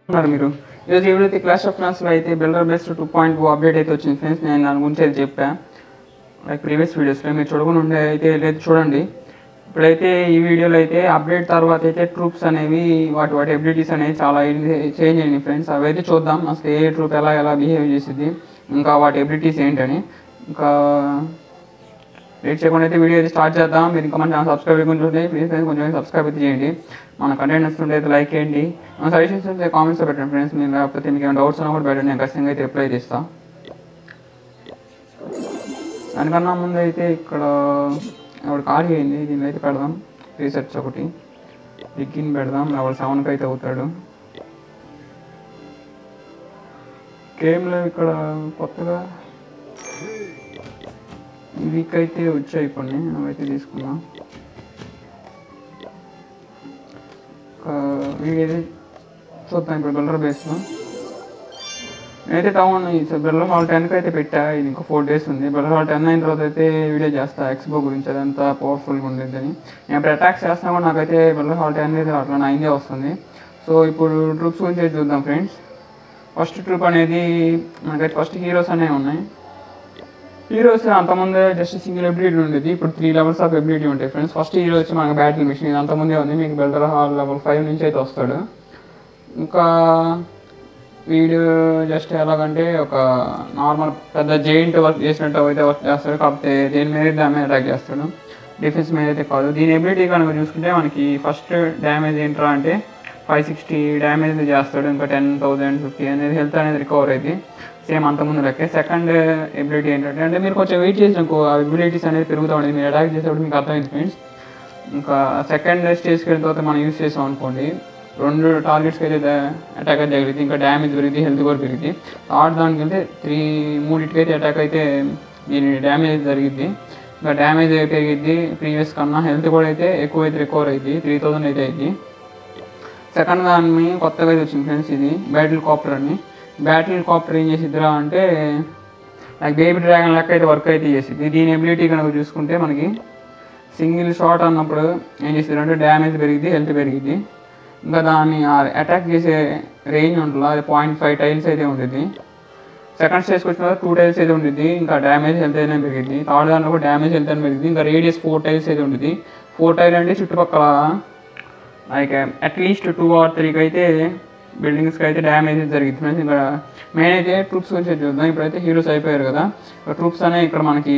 ఉన్నారు మీరు ఈరోజు ఎవరైతే క్లాష్ ఆఫ్ క్లాన్స్లో అయితే builder base two point two update అయితే వచ్చింది ఫ్రెండ్స్ నేను దాని గురించి అయితే చెప్పా లైక్ ప్రీవియస్ వీడియోస్లో మీరు చూడకుండా ఉండే అయితే లేదు చూడండి ఇప్పుడైతే ఈ వీడియోలో అయితే అప్డేట్ తర్వాత అయితే ట్రూప్స్ అనేవి వాటి వాటి ఎబిలిటీస్ అనేవి చాలా చేంజ్ అయ్యింది ఫ్రెండ్స్ అవి అయితే చూద్దాం అసలు ఏ ట్రూప్ ఎలా ఎలా బిహేవ్ చేసింది ఇంకా వాటి ఎబిలిటీస్ ఏంటని ఇంకా లేట్ చేయకుండా అయితే వీడియో అయితే స్టార్ట్ చేద్దాం మీరు ఇంకా మన ఛానల్ సబ్స్క్రైబ్ చేయకుండా చూస్తే ప్లీజ్ ఫ్రెండ్స్ కొంచెం సబ్స్క్రైబ్ అయితే చేయండి మన కంటెంట్ నచ్చుతుంటే అయితే లైక్ చేయండి మన సజెషన్స్ అయితే కామెంట్స్లో పెట్టండి ఫ్రెండ్స్ మీరు లేకపోతే మీకు ఏమైనా డౌట్స్ ఉన్నా కూడా పెట్టండి నేను ఖచ్చితంగా అయితే రిప్లై చేస్తాను దానికన్నా ముందు అయితే ఇక్కడ ఒకటి ఖాళీ అయింది దీనిలో అయితే పెడదాం రీసెర్చ్ ఒకటి బిగ్గిన్ పెడదాం లెవెల్ సెవెన్కి అయితే అవుతాడు గేమ్లో ఇక్కడ కొత్తగా ఈ వీక్ అయితే వచ్చాయి కొన్ని అవైతే తీసుకున్నాం వీడియో అయితే చూద్దాం ఇప్పుడు బిల్డర్ బేస్లో నేనైతే టౌన్ బిల్డర్ హాల్ టెన్కి అయితే పెట్టా ఇది ఇంకా ఫోర్ డేస్ ఉంది బిల్డర్ హాల్ టెన్ అయిన తర్వాత అయితే వీడియో చేస్తా ఎక్స్పో గురించి అదంతా పవర్ఫుల్గా ఉండేదని నేను ఇప్పుడు అటాక్స్ చేస్తున్నా కూడా నాకైతే బిల్డర్ హాల్ టెన్ అయితే అట్లా నైన్దే వస్తుంది సో ఇప్పుడు ట్రూప్స్ గురించి అయితే చూద్దాం ఫ్రెండ్స్ ఫస్ట్ ట్రూప్ అనేది మనకైతే ఫస్ట్ హీరోస్ అనేవి ఉన్నాయి హీరోస్ అంతకుముందే జస్ట్ సింగిల్ ఎబిలిటీ ఉండేది ఇప్పుడు త్రీ లెవెల్స్ ఆఫ్ ఎబిలిటీ ఉంటాయి ఫ్రెండ్స్ ఫస్ట్ హీరో వచ్చి మనకి బ్యాటిల్ మిషన్ ఇది అంతకుముందే ఉంది మీకు బెల్డర్ హాల్ లెవెల్ ఫైవ్ నుంచి అయితే వస్తాడు ఇంకా వీడు జస్ట్ ఎలాగంటే ఒక నార్మల్ పెద్ద జైంట్ వర్క్ చేసినట్టు అయితే వర్క్ చేస్తాడు కాకపోతే దేని మీద దాని మీద అటాక్ చేస్తాడు డిఫెన్స్ మీద అయితే కాదు దీని ఎబిలిటీ కనుక చూసుకుంటే మనకి ఫస్ట్ డ్యామేజ్ ఏంట్రా అంటే ఫైవ్ సిక్స్టీ డ్యామేజ్ చేస్తాడు ఇంకా టెన్ థౌసండ్ ఫిఫ్టీ అనేది హెల్త్ అనేది రికవర్ అయింది సేమ్ అంతకుముందు లెక్కే సెకండ్ ఎబిలిటీ ఏంటంటే అంటే మీరు కొంచెం వెయిట్ చేసినాకో ఆ ఎబిలిటీస్ అనేది పెరుగుతూ ఉండేది మీరు అటాక్ చేసేటప్పుడు మీకు అర్థమైంది ఫ్రెండ్స్ ఇంకా సెకండ్ స్టేజ్కి వెళ్ళిన తర్వాత మనం యూస్ చేసాం అనుకోండి రెండు టార్గెట్స్కి అయితే అటాక్ అయితే తగిలింది ఇంకా డ్యామేజ్ పెరిగింది హెల్త్ కూడా పెరిగింది థర్డ్ దానికి వెళ్తే త్రీ మూడింటికి అయితే అటాక్ అయితే దీని డ్యామేజ్ జరిగింది ఇంకా డ్యామేజ్ పెరిగిద్ది ప్రీవియస్ కన్నా హెల్త్ కూడా అయితే ఎక్కువ అయితే రికవర్ అయింది త్రీ థౌసండ్ అయితే అయింది సెకండ్ దాన్ని కొత్తగా అయితే వచ్చింది ఫ్రెండ్స్ ఇది బ్యాటిల్ కాప్టర్ అని బ్యాటిల్ కాప్టర్ ఏం చేసిద్దిరా అంటే నాకు బేబీ డ్రాగన్ లెక్క అయితే వర్క్ అయితే చేసింది దీని ఎబిలిటీ కనుక చూసుకుంటే మనకి సింగిల్ షాట్ అన్నప్పుడు ఏం చేస్తుంది అంటే డ్యామేజ్ పెరిగింది హెల్త్ పెరిగింది ఇంకా దాన్ని అటాక్ చేసే రేంజ్ ఉంటుంది అది పాయింట్ ఫైవ్ టైల్స్ అయితే ఉంటుంది సెకండ్ స్టేజ్కి వచ్చిన తర్వాత టూ టైల్స్ అయితే ఉంటుంది ఇంకా డ్యామేజ్ హెల్త్ అయితే పెరిగింది థర్డ్ దాంట్లో కూడా డ్యామేజ్ హెల్త్ అని పెరిగింది ఇంకా రేడియస్ ఫోర్ టైల్స్ అయితే ఉంటుంది ఫోర్ టైల్ అంటే చుట్టుపక్కల లైక్ అట్లీస్ట్ టూ ఆర్ త్రీకి అయితే బిల్డింగ్స్కి అయితే డ్యామేజ్ జరిగింది ఫ్రెండ్స్ ఇంకా మెయిన్ అయితే ట్రూప్స్ గురించి చూద్దాం ఇప్పుడైతే హీరోస్ అయిపోయారు కదా ట్రూప్స్ అనేవి ఇక్కడ మనకి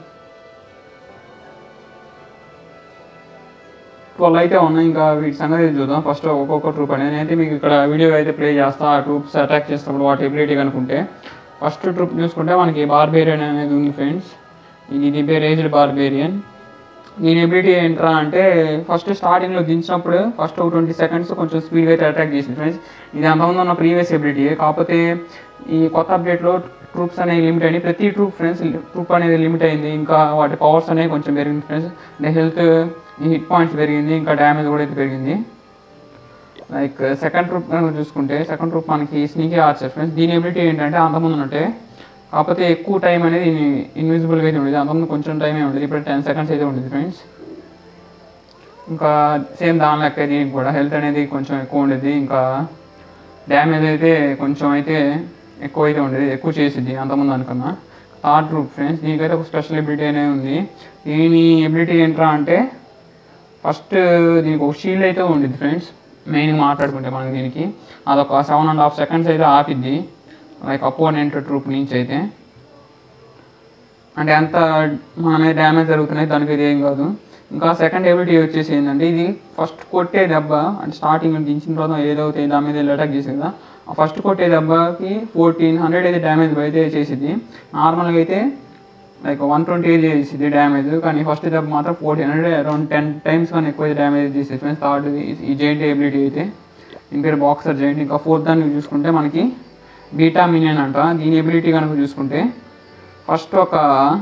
ట్వెల్వ్ అయితే ఉన్నాయి ఇంకా వీటి సంగతి చూద్దాం ఫస్ట్ ఒక్కొక్క ట్రూప్ అనేది నేనైతే మీకు ఇక్కడ వీడియో అయితే ప్లే చేస్తా ఆ ట్రూప్స్ అటాక్ చేసినప్పుడు వాటి ఎబిలిటీ కనుకుంటే ఫస్ట్ ట్రూప్ చూసుకుంటే మనకి బార్బేరియన్ అనేది ఉంది ఫ్రెండ్స్ ఇది ఇది రేజ్డ్ బార్బేరియన్ దీని ఎబిలిటీ ఏంట్రా అంటే ఫస్ట్ స్టార్టింగ్లో దించినప్పుడు ఫస్ట్ ఒక ట్వంటీ సెకండ్స్ కొంచెం స్పీడ్గా అయితే అటాక్ చేసింది ఫ్రెండ్స్ ఇది అంతకుముందు ఉన్న ప్రీవియస్ ఎబిలిటీ కాకపోతే ఈ కొత్త అప్డేట్లో ట్రూప్స్ అనేవి లిమిట్ అయింది ప్రతి ట్రూప్ ఫ్రెండ్స్ ట్రూప్ అనేది లిమిట్ అయింది ఇంకా వాటి పవర్స్ అనేవి కొంచెం పెరిగింది ఫ్రెండ్స్ అంటే హెల్త్ హిట్ పాయింట్స్ పెరిగింది ఇంకా డ్యామేజ్ కూడా అయితే పెరిగింది లైక్ సెకండ్ ట్రూప్ కనుక చూసుకుంటే సెకండ్ ట్రూప్ మనకి స్నీకీ ఆర్చర్ ఫ్రెండ్స్ దీని ఎబిలిటీ ఏంటంటే అంతకుముందు ఉన్నట్టే కాకపోతే ఎక్కువ టైం అనేది ఇన్విజిబుల్గా అయితే ఉండేది అంతకుముందు కొంచెం టైమే ఉండేది ఇప్పుడు టెన్ సెకండ్స్ అయితే ఉండేది ఫ్రెండ్స్ ఇంకా సేమ్ దాని లెక్క దీనికి కూడా హెల్త్ అనేది కొంచెం ఎక్కువ ఉండేది ఇంకా డ్యామేజ్ అయితే కొంచెం అయితే ఎక్కువ అయితే ఉండేది ఎక్కువ చేసింది అంతకుముందు అనుకున్నా థర్డ్ ట్రూప్ ఫ్రెండ్స్ దీనికైతే ఒక స్పెషల్ ఎబిలిటీ అనేది ఉంది దీని ఎబిలిటీ ఏంట్రా అంటే ఫస్ట్ దీనికి ఒక షీల్డ్ అయితే ఉండేది ఫ్రెండ్స్ మెయిన్ మాట్లాడుకుంటే మనం దీనికి అదొక సెవెన్ అండ్ హాఫ్ సెకండ్స్ అయితే ఆపిద్ది లైక్ అపోనెంట్ ట్రూప్ నుంచి అయితే అంటే ఎంత మన మీద డ్యామేజ్ జరుగుతున్నాయి దానికి ఇది ఏం కాదు ఇంకా సెకండ్ ఎబిలిటీ వచ్చేసి ఏంటంటే ఇది ఫస్ట్ కొట్టే దెబ్బ అంటే స్టార్టింగ్ దించిన తర్వాత ఏదవుతాయి దాని మీద అటాక్ చేసింది కదా ఆ ఫస్ట్ కొట్టే దెబ్బకి ఫోర్టీన్ హండ్రెడ్ అయితే డ్యామేజ్ అయితే చేసింది నార్మల్గా అయితే లైక్ వన్ ట్వంటీ అయితే చేసింది డ్యామేజ్ కానీ ఫస్ట్ దెబ్బ మాత్రం fourteen hundred around ten times కానీ ఎక్కువ డ్యామేజ్ చేసేది ఫ్రెండ్స్ థర్డ్ ఈ జైంట్ ఎబిలిటీ అయితే దీని పేరు బాక్సర్ జైంట్ ఇంకా ఫోర్త్ దాన్ని చూసుకుంటే మనకి బీటా మినియన్ అంట దీని ఎబిలిటీ కనుక చూసుకుంటే ఫస్ట్ ఒక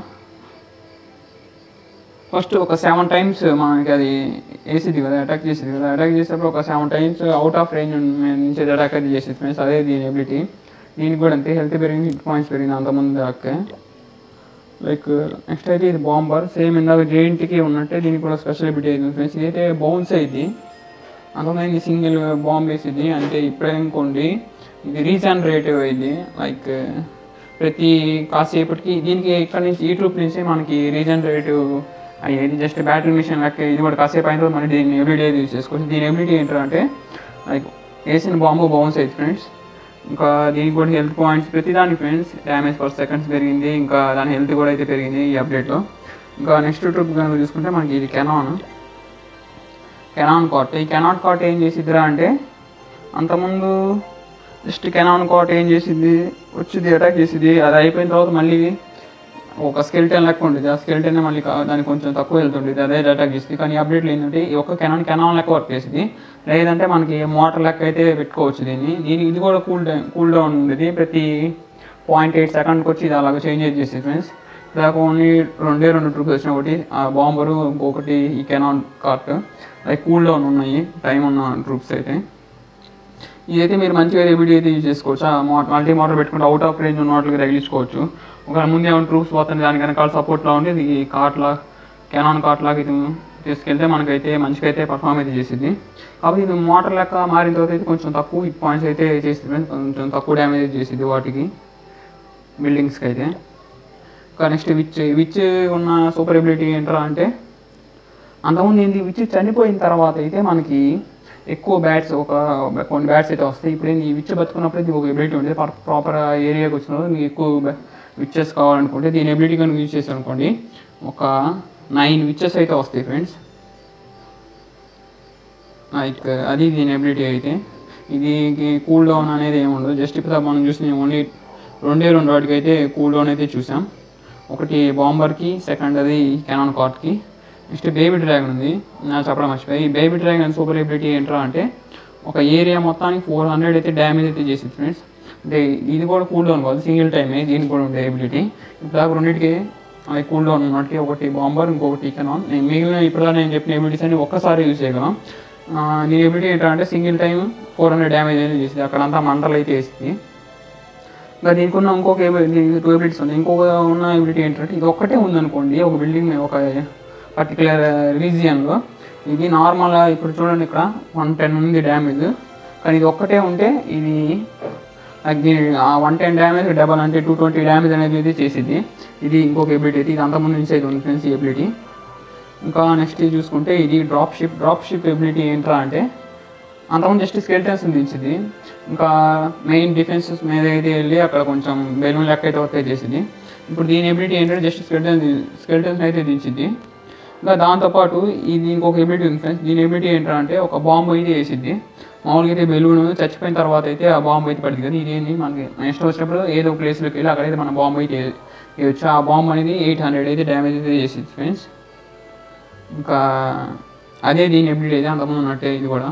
ఫస్ట్ ఒక సెవెన్ టైమ్స్ మనకి అది వేసేది కదా అటాక్ చేసేది కదా అటాక్ చేసేటప్పుడు ఒక seven times out of range నుంచి అటాక్ అయితే చేసేది ఫ్రెండ్స్ అదే దీని ఎబిలిటీ దీనికి కూడా అంతే హెల్త్ పెరిగింది హిట్ పాయింట్స్ పెరిగింది అంతమంది దాకా లైక్ నెక్స్ట్ అయితే ఇది బాంబర్ సేమ్ ఇందాక జేఎన్టీకి ఉన్నట్టే దీనికి కూడా స్పెషల్ ఎబిలిటీ అయింది ఫ్రెండ్స్ ఇదైతే బౌన్స్ అయింది అంతమంది సింగిల్ బాంబ్ వేసింది అంటే ఇప్పుడే అనుకోండి ఇది రీజనరేటివ్ అయింది లైక్ ప్రతి కాసేపటికి దీనికి ఇక్కడ నుంచి ఈ ట్రూప్ నుంచి మనకి రీజనరేటివ్ అయ్యేది జస్ట్ బ్యాటరీ మిషన్ లెక్క ఇది కూడా కాసేపు అయిన తర్వాత మళ్ళీ దీన్ని ఎవ్రీడే యూజ్ చేసుకోవచ్చు దీని ఎబిలిటీ ఏంటంటే లైక్ వేసిన బాంబు బౌన్స్ అయింది ఫ్రెండ్స్ ఇంకా దీనికి కూడా హెల్త్ పాయింట్స్ ప్రతిదానికి ఫ్రెండ్స్ డ్యామేజ్ పర్ సెకండ్స్ పెరిగింది ఇంకా దాని హెల్త్ కూడా అయితే పెరిగింది ఈ అప్డేట్లో ఇంకా నెక్స్ట్ ట్రిప్ కనుక చూసుకుంటే మనకి ఇది కెనాన్ కెనాన్ కాట్ ఈ కెనాన్ కాట్ ఏం చేసిద్దిరా అంటే అంతకుముందు జస్ట్ కెనాన్ కాట్ ఏం చేసింది వచ్చింది అటాక్ చేసింది అది అయిపోయిన తర్వాత మళ్ళీ ఒక స్కెల్టన్ లెక్క ఉండేది ఆ స్కెల్టన్ మళ్ళీ కా- దానికి కొంచెం తక్కువ వెళ్తుండేది అదే అటాక్ చేసింది కానీ అప్డేట్లు ఏంటంటే ఈ ఒక్క కెనాన్ కెనాన్ లెక్క వర్క్ చేసింది లేదంటే మనకి మోటార్ లెక్క అయితే పెట్టుకోవచ్చు దీన్ని దీని ఇది కూడా కూల్ డౌన్ కూల్ డౌన్ ఉండేది ప్రతి పాయింట్ ఎయిట్ సెకండ్కి వచ్చి ఇది అలాగ చేంజ్ చేసేది ఫ్రెండ్స్ దాకా ఓన్లీ రెండే రెండు ట్రూప్స్ వచ్చిన ఒకటి ఆ బాంబరు ఇంకొకటి ఈ cannon cart like cool down ఉన్నాయి టైం ఉన్న ట్రూప్స్ అయితే ఇదైతే మీరు మంచిగా వీడియో అయితే యూజ్ చేసుకోవచ్చు ఆ మల్టీ మోటార్ పెట్టుకుంటే అవుట్ ఆఫ్ రేంజ్ ఉన్న వాటికి తగిలించుకోవచ్చు ఒకవేళ ముందే ఏమైనా ట్రూప్స్ పోతుంది దాని వెనకాల సపోర్ట్లో ఉంటే ఇది కార్ట్లా కెనాన్ కార్ట్లాగా ఇది తీసుకెళ్తే మనకైతే మంచిగా అయితే పర్ఫామ్ అయితే చేసింది కాబట్టి ఇది మోటార్ లెక్క మారిన తర్వాత అయితే కొంచెం తక్కువ హిట్ పాయింట్స్ అయితే చేసింది కొంచెం తక్కువ డ్యామేజ్ చేసింది వాటికి బిల్డింగ్స్కి అయితే ఇంకా నెక్స్ట్ విచ్ విచ్ ఉన్న సూపర్ ఎబిలిటీ ఏంట్రా అంటే అంతకుముందు ఏంది విచ్ చనిపోయిన తర్వాత అయితే మనకి ఎక్కువ బ్యాట్స్ ఒక కొన్ని బ్యాట్స్ అయితే వస్తాయి ఇప్పుడు ఏంది ఈ విచ్ బతుకున్నప్పుడు ఇది ఒక ఎబిలిటీ ఉంటుంది ప్రాపర్ ఏరియాకి వచ్చినప్పుడు మీకు ఎక్కువ విచ్చెస్ కావాలనుకుంటే దీని ఎబిలిటీ కనుక యూజ్ చేసి అనుకోండి ఒక నైన్ విచ్చెస్ అయితే వస్తాయి ఫ్రెండ్స్ లైక్ అది దీని ఎబిలిటీ అయితే ఇది కూల్ డౌన్ అనేది ఏమి ఉండదు జస్ట్ ఇప్పుడు మనం చూసిన ఓన్లీ రెండే రెండు వాటికి అయితే కూల్ డౌన్ అయితే చూసాం ఒకటి బాంబర్కి సెకండ్ అది కెనాన్ కార్ట్కి నెక్స్ట్ బేబీ డ్రాగన్ ఉంది నా చెప్పడం మర్చిపోయి ఈ బేబీ డ్రాగన్ సూపర్ ఎబిలిటీ ఏంట్రా అంటే ఒక ఏరియా మొత్తానికి ఫోర్ హండ్రెడ్ అయితే డ్యామేజ్ అయితే చేసింది ఫ్రెండ్స్ అంటే ఇది కూడా కూల్ డౌన్ కాదు సింగిల్ టైమే దీనికి కూడా ఉండే ఎబిలిటీ ఇప్పుడు దాకా రెండింటికి అది కూల్ డౌన్ ఉన్నట్టు ఒకటి బాంబర్ ఇంకొకటి కెనాన్ నేను మిగిలిన ఇప్పుడు నేను చెప్పిన ఎబిలిటీస్ అన్ని ఒక్కసారి యూజ్ చేయగలం ఆ, దీని ఎబిలిటీ ఏంటంటే single time four hundred damage అనేది చేసింది అక్కడంతా మంటలు అయితే వేసింది ఇంకా దీనికి ఉన్న ఇంకొక టూ ఎబిలిటీస్ ఉన్నాయి ఇంకొక ఉన్న ఎబిలిటీ ఏంటంటే ఇది ఒక్కటే ఉందనుకోండి ఒక బిల్డింగ్ ఒక పర్టికులర్ రీజియన్లో ఇది నార్మల్ ఇప్పుడు చూడండి ఇక్కడ వన్ టెన్ ఉంది డ్యామేజ్ కానీ ఇది ఒక్కటే ఉంటే ఇది like దీని వన్ టెన్ డ్యామేజ్ డబల్ అంటే టూ ట్వంటీ డ్యామేజ్ అనేది ఇది చేసింది ఇది ఇంకొక ఎబిలిటీ అయితే ఇది అంతకుముందు నుంచి అయితే ఉంది ఫ్రెండ్స్ ఈ ఎబిలిటీ ఇంకా నెక్స్ట్ చూసుకుంటే ఇది drop ship drop ship ability ఏంట్రా అంటే అంతకుముందు జస్ట్ స్కెల్టన్స్ దించింది ఇంకా మెయిన్ డిఫెన్సెస్ మీద అయితే వెళ్ళి అక్కడ కొంచెం బెలూన్ లెక్క అయితే వర్క్ చేసింది ఇప్పుడు దీని ఎబిలిటీ ఏంటంటే జస్ట్ స్కెల్టన్ స్కెల్టన్స్ అయితే దించింది ఇంకా దాంతోపాటు ఇది ఇంకొక ఎబిలిటీ ఉంది ఫ్రెండ్స్ దీని ఎబిలిటీ ఏంటంటే ఒక బాంబు అయితే వేసింది మామూలుగా అయితే బెలూన్ చచ్చిపోయిన తర్వాత అయితే ఆ బాంబు అయితే పడింది కదా ఇదేంటి మనకి నెక్స్ట్ వచ్చినప్పుడు ఏదో ఒక ప్లేస్లోకి వెళ్ళి అక్కడైతే మన బాంబు అయితే వేయచ్చు ఆ బాంబు అనేది ఎయిట్ హండ్రెడ్ అయితే డ్యామేజ్ అయితే చేసింది ఫ్రెండ్స్ ఇంకా అదే దీని ఎబిలిటీ అయితే అంతకుముందు ఉన్నట్టే ఇది కూడా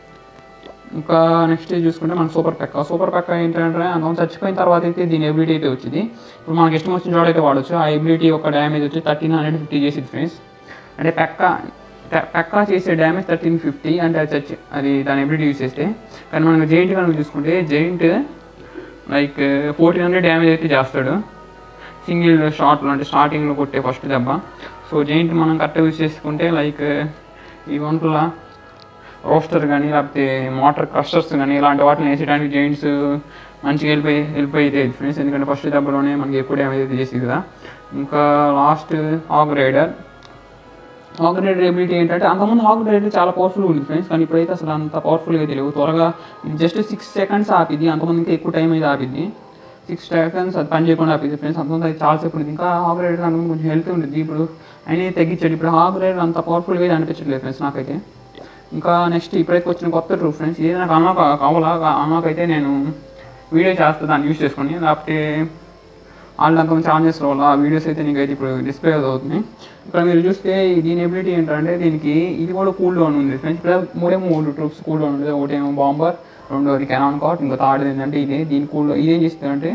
ఇంకా నెక్స్ట్ చూసుకుంటే మన సూపర్ పెక్క సూపర్ పెక్క ఏంటంటే అంతకుముందు చచ్చిపోయిన తర్వాత అయితే దీని ఎబిలిటీ అయితే వచ్చింది ఇప్పుడు మనకి ఇష్టం వచ్చిన చోట అయితే వాడచ్చు ఆ ఎబిలిటీ ఒక డ్యామేజ్ వచ్చి థర్టీన్ హండ్రెడ్ ఫిఫ్టీ చేసింది ఫ్రెండ్స్ అంటే పెక్క పె- పెక్క చేసే డ్యామేజ్ థర్టీన్ ఫిఫ్టీ అంటే అది చచ్చి అది దాని ఎబిలిటీ యూస్ చేస్తే కానీ మనం జైంట్ కనుక చూసుకుంటే giant like fourteen hundred damage అయితే చేస్తాడు సింగిల్ షాట్లో అంటే స్టార్టింగ్లో కొట్టే ఫస్ట్ దెబ్బ సో జైంట్ మనం కరెక్ట్గా యూస్ చేసుకుంటే లైక్ ఈ వంటల రోస్టర్ కానీ లేకపోతే మోటార్ క్రషర్స్ కానీ ఇలాంటి వాటిని వేసేయడానికి జైంట్స్ మంచిగా వెళ్ళిపోయి వెళ్ళిపోయి ఫ్రెండ్స్ ఎందుకంటే ఫస్ట్ దెబ్బలోనే మనకి ఎక్కువ డ్యామేజ్ అయితే చేసింది కదా ఇంకా లాస్ట్ ఆగ్ రైడర్ ఆగ్ రైడర్ ఎబిలిటీ ఏంటంటే అంతకుముందు ఆగ్ రైడర్ చాలా పవర్ఫుల్ ఉంది ఫ్రెండ్స్ కానీ ఇప్పుడైతే అసలు అంత పవర్ఫుల్గా తెలియదు త్వరగా ఇది జస్ట్ సిక్స్ సెకండ్స్ ఆపిద్ది అంతకుముందు ఇంకా ఎక్కువ టైం అయితే ఆపిద్ది సిక్స్ సెకండ్స్ అది పని చేయకుండా ఆపిద్ది ఫ్రెండ్స్ అంతకుముందు అది చాలా సేపు ఉంది ఇంకా ఆగ్ రైడర్ అంతకుముందు కొంచెం హెల్త్ ఉంటుంది ఇప్పుడు అయినా తగ్గించాడు ఇప్పుడు ఆగ్ రైడర్ అంత పవర్ఫుల్గా అయితే అనిపించట్లేదు ఫ్రెండ్స్ నాకైతే ఇంకా నెక్స్ట్ ఇప్పుడైతే వచ్చిన కొత్త ట్రూ ఫ్రెండ్స్ ఇది నాకు అన్నాక కావాలా అన్నాక అయితే నేను వీడియో చేస్తాను దాన్ని యూస్ చేసుకొని లేకపోతే వాళ్ళు అంత ఛార్జ్ చేసిన వల్ల ఆ వీడియోస్ అయితే నీకు అయితే ఇప్పుడు డిస్ప్లే అవుతున్నాయి ఇక్కడ మీరు చూస్తే ఈ దీని ఎబిలిటీ ఏంటంటే దీనికి ఇది కూడా కూల్ డౌన్ ఉంది ఫ్రెండ్స్ ఇక్కడ మూడే మూడు ట్రూప్స్ కూల్ డౌన్ ఉంది ఒకటేమో బాంబర్ రెండోది కెనాన్ కాట్ ఇంకో థర్డ్ ఏంటంటే ఇదే దీని కూల్ ఇదేం చేస్తుందంటే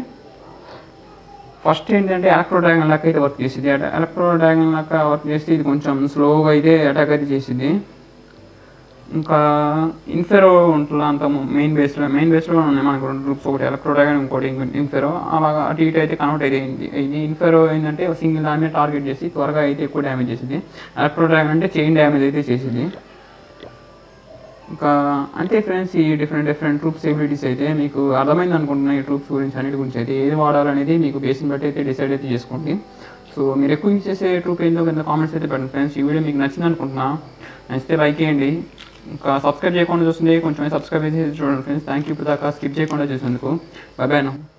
ఫస్ట్ ఏంటంటే ఎలక్ట్రో డ్రాగన్ లెక్క అయితే వర్క్ చేసింది ఎలక్ట్రో డ్రాగన్ లెక్క వర్క్ చేస్తే ఇది కొంచెం స్లోగా అయితే అటాక్ అయితే చేసింది ఇంకా ఇన్ఫెరో ఉంటుంది అంత మెయిన్ బేస్లో మెయిన్ బేస్లో ఉన్నాయి మనకు రెండు గ్రూప్స్ ఒకటి ఎలక్ట్రో డ్రాగన్ ఇంకోటి ఇన్ఫెరో అలాగా అటు ఇటు అయితే కన్వర్ట్ అయితే అయింది ఇది ఇన్ఫెరో ఏంటంటే సింగిల్ దాని మీద టార్గెట్ చేసి త్వరగా అయితే ఎక్కువ డ్యామేజ్ చేసింది ఎలక్ట్రో డ్రాగన్ అంటే చైన్ డ్యామేజ్ అయితే చేసింది ఇంకా అంతే ఫ్రెండ్స్ ఈ డిఫరెంట్ డిఫరెంట్ ట్రూప్స్ ఎబిలిటీస్ అయితే మీకు అర్థమైంది అనుకుంటున్నా ఈ ట్రూప్స్ గురించి అన్నిటి గురించి అయితే ఏది వాడాలనేది మీకు బేస్ని బట్టి అయితే డిసైడ్ అయితే చేసుకోండి సో మీరు ఎక్కువ యూజ్ చేసే ట్రూప్ ఏందో కింద కామెంట్స్ అయితే పెట్టండి ఫ్రెండ్స్ ఈ వీడియో మీకు నచ్చింది అనుకుంటున్నా నచ్చితే లైక్ చేయండి ఇంకా సబ్స్క్రైబ్ చేయకుండా చూస్తుంది కొంచెం సబ్స్క్రైబ్ చేసి చూడండి ఫ్రెండ్స్ థ్యాంక్ యూ ఇప్పుడు దాకా స్కిప్ చేయకుండా చేసినందుకు బాయ్ బాయ్ నా